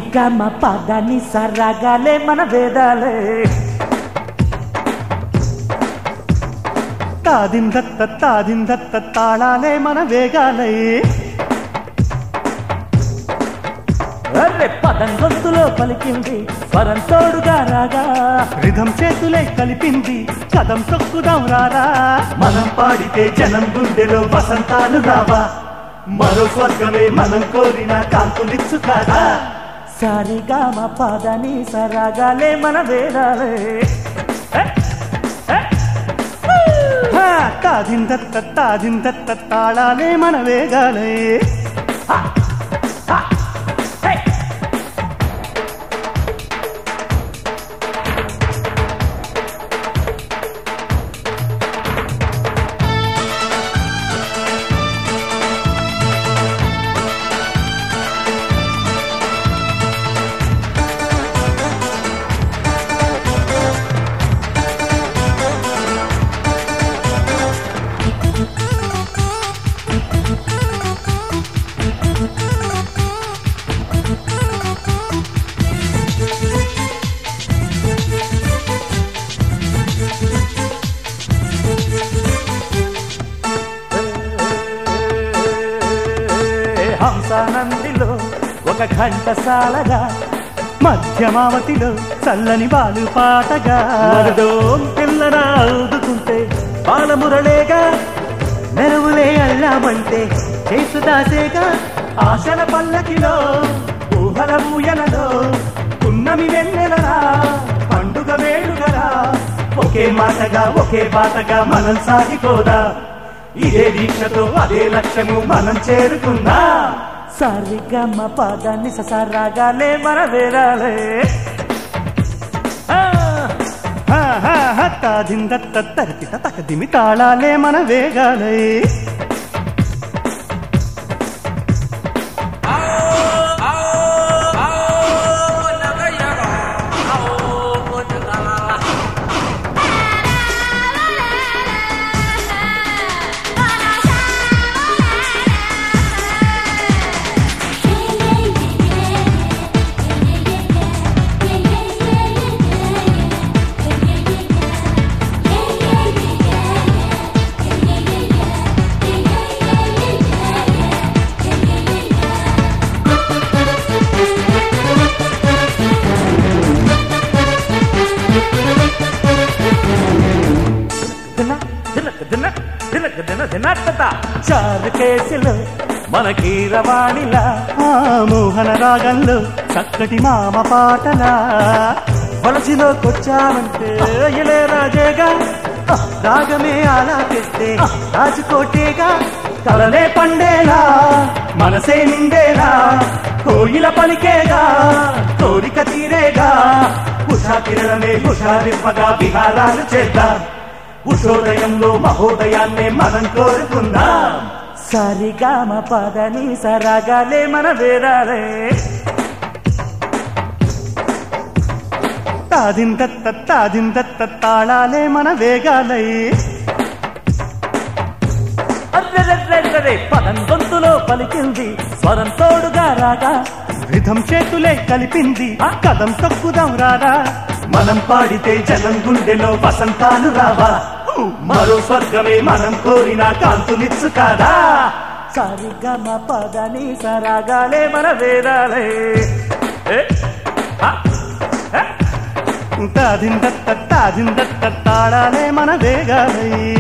గమ పదని సరగాలే మన వేదాలే తాదిందత్త తాదిందత్త తాళాలే మన వేగాలే అర్రె పదం గొంతులో పలికింది స్వరం తోడుగా రాగా రిధం చేతులే కలిపింది కదం తొక్కుదాం రారా మనం పాడితే జనం గుండెలో వసంతాలు రావా మరో స్వర్గమే మనం కోరిన కాంతులిచ్చు కాదా సరిగమ పదని సరగాలే మన వేదాలే ఏ, ఏ, హా, తాదిందత్త తాదిందత్త తాళాలే మన వేగాలే హే. హంసానందిలో ఒక ఘంటసాలగా మధ్యమావతిలో చల్లని బాలు పాటగా మరదో పిల్లన ఊదుకుంటే బాలమురళేగా మెరువులే అల్లామంటే చేసుదాసేగా ఆశల పల్లకిలో ఊహల ఊయలలో పున్నమి వెన్నెలరా పండుగ వేడుగరా ఒకే మాటగా ఒకే బాటగా మనం సాగిపోదా ఇదే దీక్షతో అదే లక్ష్యము మనం చేరుకుందా సరిగమ్మ పదాన్ని ససరాగాలే మన వేరాలే ఆ, హా, హా, హా, తాదిందత్త తరికిట తకదిమి తాళాలే మన వేగాలే దిన, దిన, దిన, దిన, దిన, దినట్టట. చారు కేసులు మన కీరవాణిలా ఆ మోహన రాగంలో చక్కటి మామ పాటలా వలసిలోకొచ్చామంటే ఇలే రాజేగా రాగమే ఆలాపిస్తే రాజుకోటేగా కలలే పండేలా మనసే నిండేలా కోయిల పలికేగా కోరిక తీరేగా ఉషా కిరణమే హుషారింపగా విహారాలు చేద్దాం ఉషోదయంలో మహోదయాన్నే మనం కోరుకుందాం సరిగామ పదని సరగాలే మన వేరాలే తాదిందత్త తాదిందత్త తాళాలే మన వేగాలై అర్రెర్రెర్రెర్రె పదం గొంతులో పలికింది స్వరం తోడుగా రాగా రిధం చేతులే కలిపింది కదం తొక్కుదాం రారా మనం పాడితే జనం గుండెలో వసంతాలు రావా మరో స్వర్గమే మనం కోరిన కాంతులిచ్చు కాదా సరిగమ పదని సరగాలే మన వేరాలే ఏ, ఆ, ఏ. తాదిందత్త తాదిందత్త తాళాలే మన వేగాలై